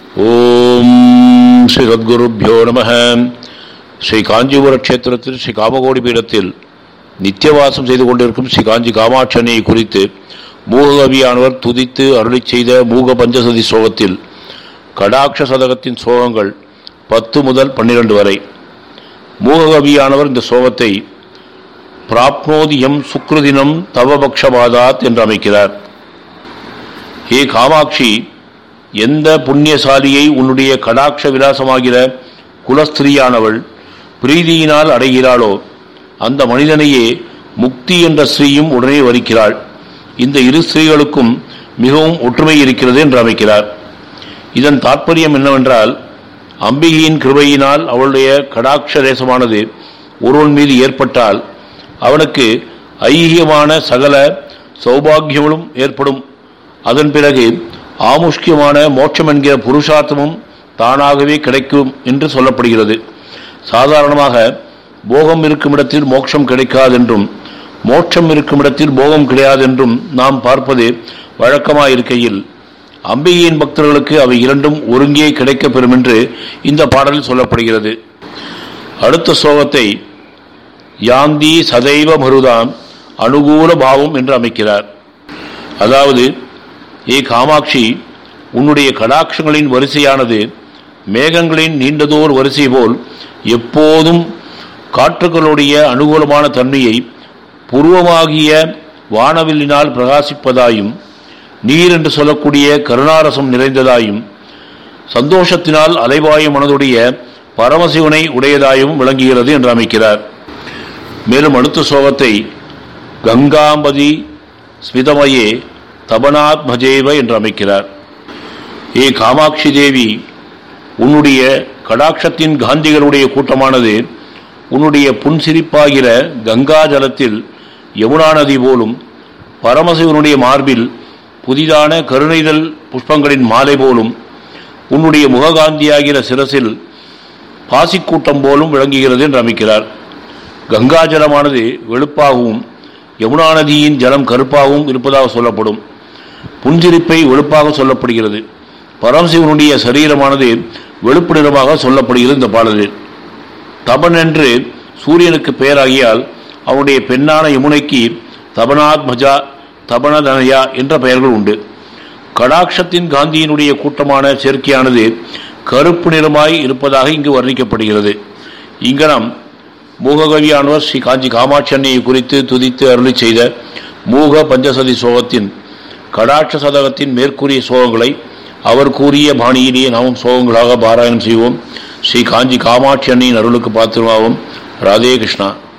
ஓம் ஸ்ரீ சத்குருப்பியோ நம ஸ்ரீ காஞ்சிபுர கஷேத்திரத்தில் ஸ்ரீ காமகோடி பீடத்தில் நித்தியவாசம் செய்து கொண்டிருக்கும் ஸ்ரீ காஞ்சி காமாட்சணியை குறித்து மூககவியானவர் துதித்து அருளிச் செய்த மூக பஞ்சசதி சோகத்தில் கடாட்ச சதகத்தின் சோகங்கள் பத்து முதல் பன்னிரண்டு வரை மூககவியானவர் இந்த சோகத்தை பிராப்னோதியம் சுக்ருதினம் தவபக்ஷபாதாத் என்று அமைக்கிறார் ஹே காமாட்சி எந்த புண்ணியசாலியை உன்னுடைய கடாட்ச விலாசமாகிற குலஸ்திரீயானவள் பிரீதியினால் அடைகிறாளோ அந்த மனிதனையே முக்தி என்ற ஸ்ரீயும் உடனே வரிக்கிறாள் இந்த இரு ஸ்ரீகளுக்கும் மிகவும் ஒற்றுமை இருக்கிறது என்று அமைக்கிறார் இதன் தாற்பயம் என்னவென்றால் அம்பிகையின் கிருபையினால் அவளுடைய கடாட்ச தேசமானது ஒருவன் மீது ஏற்பட்டால் அவனுக்கு ஐகியமான சகல சௌபாகியங்களும் ஏற்படும் அதன் பிறகு ஆமுஷ்கியமான மோட்சம் என்கிற புருஷார்த்தமும் தானாகவே கிடைக்கும் என்று சொல்லப்படுகிறது சாதாரணமாக போகம் இருக்கும் இடத்தில் மோட்சம் கிடைக்காதென்றும் மோட்சம் இருக்கும் இடத்தில் போகம் கிடையாதென்றும் நாம் பார்ப்பது வழக்கமாயிருக்கையில் அம்பிகையின் பக்தர்களுக்கு அவை இரண்டும் ஒருங்கே கிடைக்கப் பெறும் என்று இந்த பாடலில் சொல்லப்படுகிறது அடுத்த ஸ்லோகத்தை யாந்தி சதைவ மருதாம் அனுகூல பாவம் என்று அமைக்கிறார் அதாவது ஏ காமாட்சி உன்னுடைய கடாட்சங்களின் வரிசையானது மேகங்களின் நீண்டதோர் வரிசை போல் எப்போதும் காற்றுகளுடைய அனுகூலமான தன்மையை புருவமாகிய வானவில்லினால் பிரகாசிப்பதாயும் நீர் என்று சொல்லக்கூடிய கருணாரசம் நிறைந்ததாயும் சந்தோஷத்தினால் அலைவாய மனதுடைய பரமசிவனை உடையதாயும் விளங்குகிறது என்று அமைக்கிறார் மேலும் அடுத்த சோகத்தை கங்காம்பதி ஸ்மிதமயே தபனாத் பஜேவ என்று அமைக்கிறார் ஏ காமாட்சி தேவி உன்னுடைய கடாட்சத்தின் காந்திகளுடைய கூட்டமானது உன்னுடைய புன்சிரிப்பாகிற கங்கா ஜலத்தில் யமுனா நதி போலும் பரமசிவனுடைய மார்பில் புதிதான கருணைதல் புஷ்பங்களின் மாலை போலும் உன்னுடைய முககாந்தியாகிற சிரசில் பாசிக்கூட்டம் போலும் விளங்குகிறது என்று அமைக்கிறார் கங்கா ஜலமானது வெளுப்பாகவும் யமுனா நதியின் ஜலம் கருப்பாகவும் இருப்பதாக சொல்லப்படும் புஞ்சிரிப்பை வெளுப்பாக சொல்லப்படுகிறது பரமசிவனுடைய சரீரமானது வெளுப்பு நிறமாக சொல்லப்படுகிறது இந்த பாடலில் தபன் என்று சூரியனுக்கு பெயராகியால் அவனுடைய பெண்ணான யமுனைக்கு தபனாத் மஜா தபனதனயா என்ற பெயர்கள் உண்டு கடாட்சத்தின் காந்தியினுடைய கூட்டமான சேர்க்கையானது கருப்பு நிறமாய் இருப்பதாக இங்கு வர்ணிக்கப்படுகிறது இங்கனம் மூககவியானவர் ஸ்ரீ காஞ்சி காமாட்சி அன்னையை குறித்து துதித்து அருளி செய்த மூக பஞ்சசதி சோகத்தின் கடாட்ச சதகத்தின் மேற்கூறிய சோகங்களை அவர் கூறிய பாணியிலேயே நாமும் சோகங்களாக பாராயணம் செய்வோம் ஸ்ரீ காஞ்சி காமாட்சி அன்னையின் அருளுக்கு பாத்திரமாவோம் ராதே கிருஷ்ணா